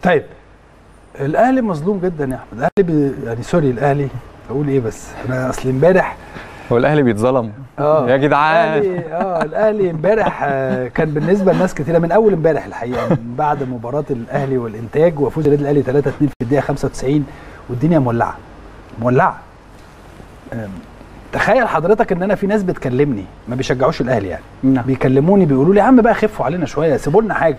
طيب الاهلي مظلوم جدا يا احمد الاهلي بي... يعني سوري الاهلي اقول ايه بس انا اصل امبارح هو الاهلي بيتظلم اه يا جدعان الاهلي اه الاهلي امبارح آه، كان بالنسبه لناس كتيره من اول امبارح الحقيقه من بعد مباراه الاهلي والانتاج وفوز النادي الاهلي 3 2 في الدقيقه 95 والدنيا مولعه مولعه آم، تخيل حضرتك ان انا في ناس بتكلمني ما بيشجعوش الاهلي يعني نعم بيكلموني بيقولوا لي يا عم بقى خفوا علينا شويه سيبوا لنا حاجه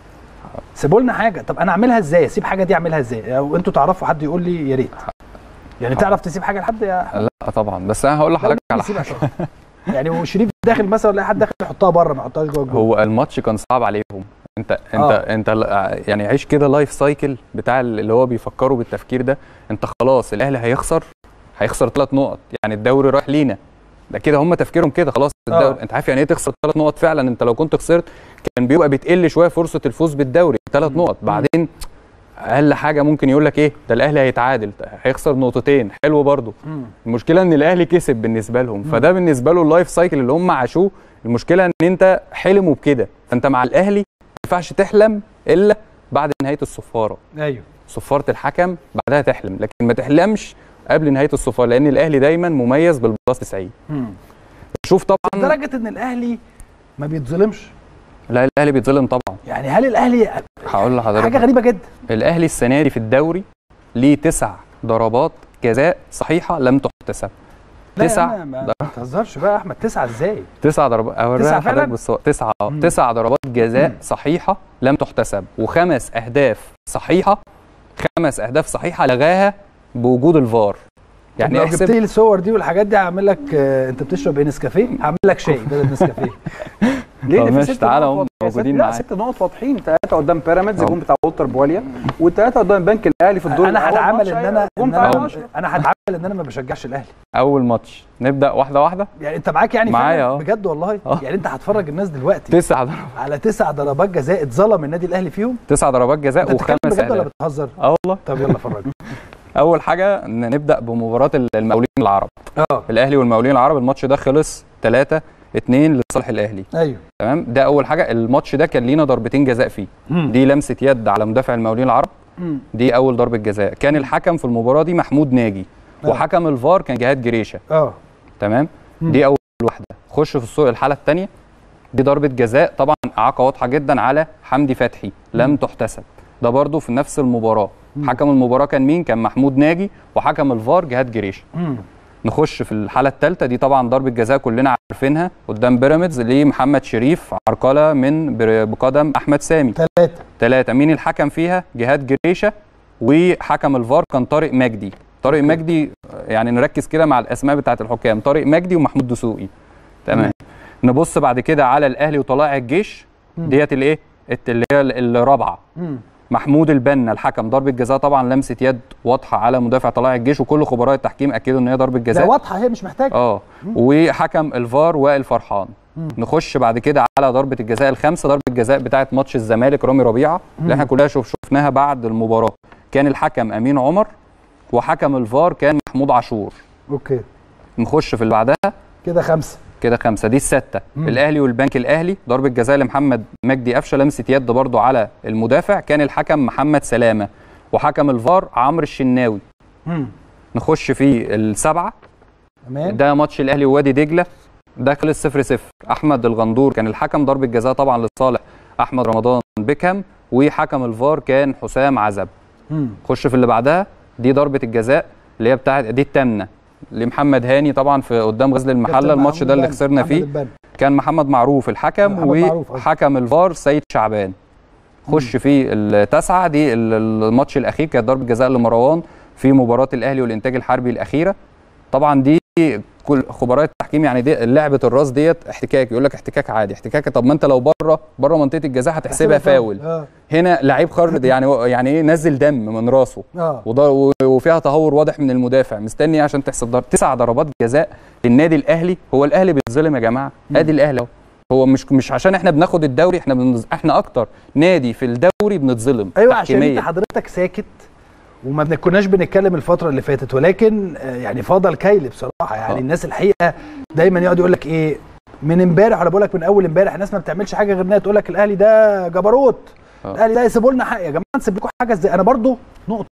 سيبوا لنا حاجه طب انا اعملها ازاي اسيب حاجه دي اعملها ازاي او انتوا تعرفوا حد يقول لي يا ريت يعني تعرف تسيب حاجه لحد يا لا طبعا بس انا هقول لحضرتك على يسيبها شوية. يعني وشريف داخل مثلا ولا حد داخل يحطها بره ما يحطهاش جوه الجول هو الماتش كان صعب عليهم انت انت آه. آه. انت ل- يعني عيش كده لايف سايكل بتاع اللي هو بيفكروا بالتفكير ده انت خلاص الاهلي هيخسر هيخسر ثلاث نقط يعني الدوري رايح لينا ده كده هم تفكيرهم كده خلاص الدوري آه. انت عارف يعني ايه تخسر ثلاث نقط فعلا انت لو كنت خسرت كان بيبقى بتقل شويه فرصه الفوز بالدوري ثلاث نقط بعدين اقل حاجه ممكن يقول لك ايه ده الاهلي هيتعادل هيخسر نقطتين حلو برضه مم. المشكله ان الاهلي كسب بالنسبه لهم فده بالنسبه له اللايف سايكل اللي هم عاشوه المشكله ان انت حلموا بكده فانت مع الاهلي ما ينفعش تحلم الا بعد نهايه الصفاره ايوه صفاره الحكم بعدها تحلم لكن ما تحلمش قبل نهايه الصفاره لان الاهلي دايما مميز بالبلاس 90 مم. شوف طبعا لدرجه ان الاهلي ما بيتظلمش لا الاهلي بيتظلم طبعا يعني هل الاهلي هقول لحضرتك حاجه غريبه جدا الاهلي السنه دي في الدوري ليه تسع ضربات جزاء صحيحه لم تحتسب لا يا تسع عم، ما ما تهزرش بقى يا احمد تسعه ازاي تسع ضربات تسعة اوريها فعلاً؟ لحضرتك بالصور تسعة مم. تسع ضربات جزاء صحيحة لم تحتسب وخمس اهداف صحيحة خمس اهداف صحيحة لغاها بوجود الفار يعني يعني لو جبت احسب لي الصور دي والحاجات دي هعمل لك آه، انت بتشرب ايه نسكافيه هعمل لك شاي بدل نسكافيه ليه طب ده في ماشي ست تعالى نقط هم واضحين. موجودين لا معاك ست نقط واضحين ثلاثه قدام بيراميدز أهو. الجون بتاع والتر بواليا والثلاثه قدام البنك الاهلي في الدور انا الأول. هتعامل ماتش ان أيوة. انا الجون إن بتاع انا العشرة. انا هتعامل ان انا ما بشجعش الاهلي اول ماتش نبدا واحدة واحدة يعني انت معاك يعني معايا فعلاً؟ أهو. بجد والله أه. يعني انت هتفرج الناس دلوقتي تسع ضربات على تسع ضربات جزاء اتظلم النادي الاهلي فيهم تسع ضربات جزاء انت بتتكلم وخمس بجد ولا اهداف بتهزر اه والله طب يلا فرجني اول حاجة إن نبدا بمباراة المقاولين العرب اه الاهلي والمقاولين العرب الماتش ده خلص 3 2 لصالح الاهلي ايوه تمام ده اول حاجة الماتش ده كان لينا ضربتين جزاء فيه مم. دي لمسه يد على مدافع المقاولين العرب مم. دي اول ضربه جزاء كان الحكم في المباراه دي محمود ناجي آه. وحكم الفار كان جهاد جريشه اه تمام مم. دي اول واحده خش في الصوره الحاله الثانيه دي ضربه جزاء طبعا اعاقه واضحه جدا على حمدي فتحي لم تحتسب ده برضو في نفس المباراه حكم المباراه كان مين كان محمود ناجي وحكم الفار جهاد جريشه مم. نخش في الحاله الثالثه دي طبعا ضربه جزاء كلنا عارفينها قدام بيراميدز لمحمد شريف عرقله من بر- بقدم احمد سامي ثلاثه ثلاثة مين الحكم فيها؟ جهاد جريشة وحكم الفار كان طارق مجدي طارق مجدي يعني نركز كده مع الأسماء بتاعت الحكام طارق مجدي ومحمود دسوقي تمام نبص بعد كده على الأهلي وطلائع الجيش ديت الإيه؟ الت- اللي هي ال- الرابعة مم. محمود البنا الحكم ضربة جزاء طبعا لمسة يد واضحة على مدافع طلائع الجيش وكل خبراء التحكيم أكدوا إن هي ضربة ده جزاء واضحه هي مش محتاجه اه وحكم الفار وائل فرحان نخش بعد كده على ضربه الجزاء الخامسه ضربه الجزاء بتاعه ماتش الزمالك رامي ربيعه اللي احنا كلنا شوف شفناها بعد المباراه كان الحكم امين عمر وحكم الفار كان محمود عاشور اوكي نخش في اللي بعدها كده خمسه كده خمسه دي السته الاهلي والبنك الاهلي ضربه جزاء لمحمد مجدي قفشه لمسه يد برضو على المدافع كان الحكم محمد سلامه وحكم الفار عمرو الشناوي مم. نخش في السبعه تمام ده ماتش الاهلي ووادي دجله ده خلص 0 0 احمد الغندور كان الحكم ضربه جزاء طبعا لصالح احمد رمضان بيكهام وحكم الفار كان حسام عزب مم. خش في اللي بعدها دي ضربه الجزاء اللي هي بتاعت دي الثامنه لمحمد هاني طبعا في قدام غزل المحله كابتن الماتش محمود ده اللي البنا. خسرنا محمد فيه البنا. كان محمد معروف الحكم محمد معروف قصدي. وحكم الفار سيد شعبان خش في التاسعه دي ال- الماتش الاخير كانت ضربه جزاء لمروان في مباراه الاهلي والانتاج الحربي الاخيره طبعا دي كل خبراء التحكيم يعني دي لعبه الراس ديت احتكاك يقول لك احتكاك عادي احتكاك طب ما انت لو بره بره منطقه الجزاء هتحسبها فاول اه هنا لعيب خرد يعني يعني ايه نزل دم من راسه اه وض- وفيها تهور واضح من المدافع مستني عشان تحسب ضرب تسع ضربات جزاء للنادي الاهلي هو الاهلي بيتظلم يا جماعه ادي الاهلي اهو هو مش مش عشان احنا بناخد الدوري احنا بنز... احنا اكتر نادي في الدوري بنتظلم ايوه عشان انت تحكيمياً. حضرتك ساكت وما كناش بنتكلم الفتره اللي فاتت ولكن آه، يعني فضل كيل بصراحه يعني آه. الناس الحقيقه دايما يقعد يقول لك ايه من امبارح ولا بقول لك من اول امبارح الناس ما بتعملش حاجه غير انها تقول لك الاهلي ده جبروت آه. الاهلي ده يسيبوا لنا حاجه يا جماعه نسيب لكم حاجه ازاي انا برضو نقطه